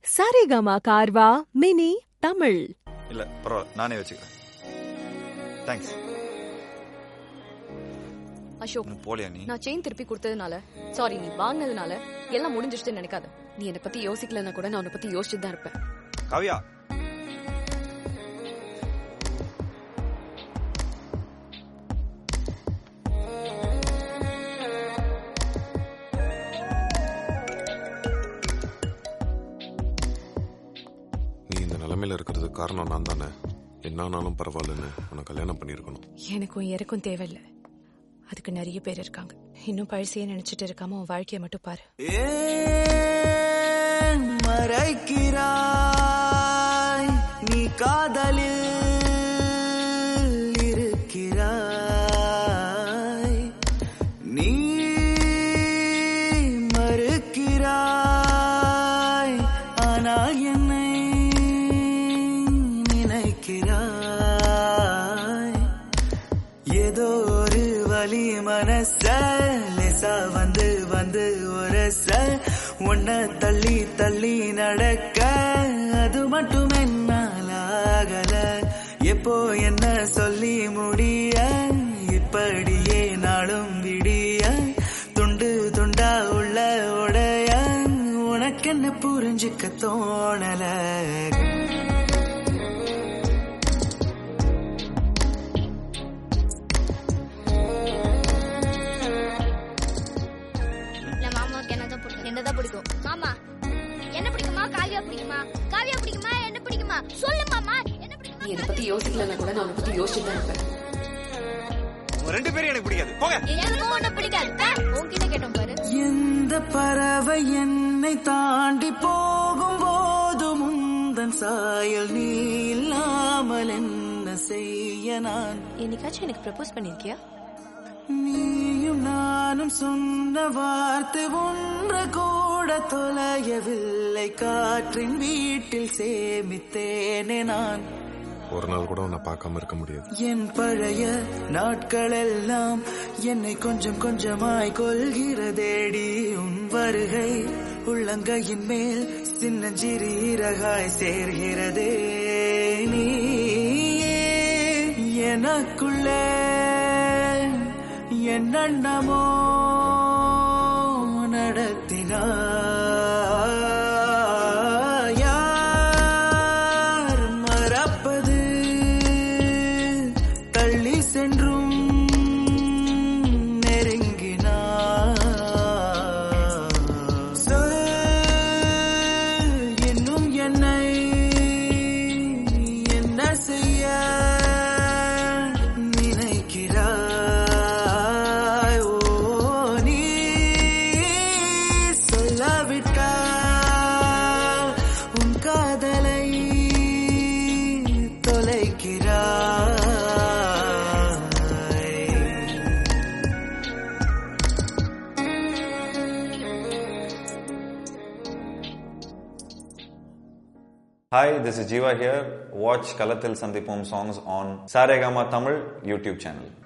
Saregama கார்வா mini Tamil இல்ல பரவாயில்ல நானே வச்சுக்கிறேன் தேங்க்ஸ் அசோக் இன்னும் போலியா நீ நான் செயின் திருப்பி கொடுத்ததுனால சாரி நீ வாங்கினதுனால எல்லாம் முடிஞ்சிருச்சுன்னு நினைக்காத நீ என்னை பத்தி யோசிக்கலன்னா கூட நான் உன்னை பத்தி யோசிச்சுட்டு தான் இருப்பேன் காவியா நீ இந்த நிலைமையில இருக்கிறது காரணம் நான் தானே என்ன ஆனாலும் பரவாயில்லன்னு உன்னை கல்யாணம் பண்ணியிருக்கணும் எனக்கும் எனக்கும் தேவையில்ல அதுக்கு நிறைய பேர் இருக்காங்க இன்னும் பழசையே நினைச்சிட்டு இருக்காம உன் வாழ்க்கையை மட்டும் பாரு ஏன் மறைக்கிறாய் நீ காதலில் இருக்கிறாய் நீ மறுக்கிறாய் ஆனால் என்னை நினைக்கிறாய் ஏதோ ஒரு வலி மனச லேசா வந்து வந்து உரச உன்னை தள்ளி தள்ளி நடக்க அது மட்டும் என்னால ஆகல எப்போ என்ன சொல்லி முடிய இப்படியே நாளும் விடிய துண்டு துண்டா உள்ள உடைய உனக்கென்ன புரிஞ்சுக்க தோணல இல்ல மாமாவுக்கு என்னதான் பிடிக்கும் என்னதான் பிடிக்கும் மாமா என்ன பிடிக்குமா காவியா பிடிக்குமா காவியா பிடிக்குமா என்ன பிடிக்குமா சொல்லு மாமா என்ன நீ பிடிக்குமா என்னை பத்தி யோசிக்கலன்னா கூட நான் உன்னை பத்தி யோசிச்சுட்டு தான் இருப்பேன் உங்க ரெண்டு பேரும் எனக்கு பிடிக்காது போங்க எனக்கும் ஒண்ணு பிடிக்காது ஆ, உன்கிட்ட கேட்டோம் பாரு எந்த பறவை என்னை தாண்டி போகும் போது முந்தன் சாயல் நீ இல்லாமல் என்ன செய்ய நான் என்னைக்காச்சும் எனக்கு ப்ரப்போஸ் பண்ணிருக்கியா நீயும் நானும் சொன்ன வார்த்தை ஒன்று கூட தொலையவில்லை காற்றின் வீட்டில் சேமித்தேனே நான் ஒரு நாள் கூட உன்னை பார்க்காம இருக்க முடியாது என் பழைய நாட்களெல்லாம் என்னை கொஞ்சம் கொஞ்சமாய் கொள்கிறதேடி உன் வருகை உள்ளங்கையின் மேல் சின்னஞ்சிறு இறகாய் சேர்கிறதே நீயே எனக்குள்ளே என்னென்னமோ நடத்தினாய் யார் மறப்பது தள்ளி சென்றும் நெருங்கினார் சொல் இன்னும் என்னை என்ன செய்ய நினைக்கிறாய் ஓ நீ சொல்லாவிட்டால் உன் காதலை தொலைக்கிறாய் Hi, this is Jiva here. Watch Kalatil Sandipom songs on Saregama Tamil YouTube channel.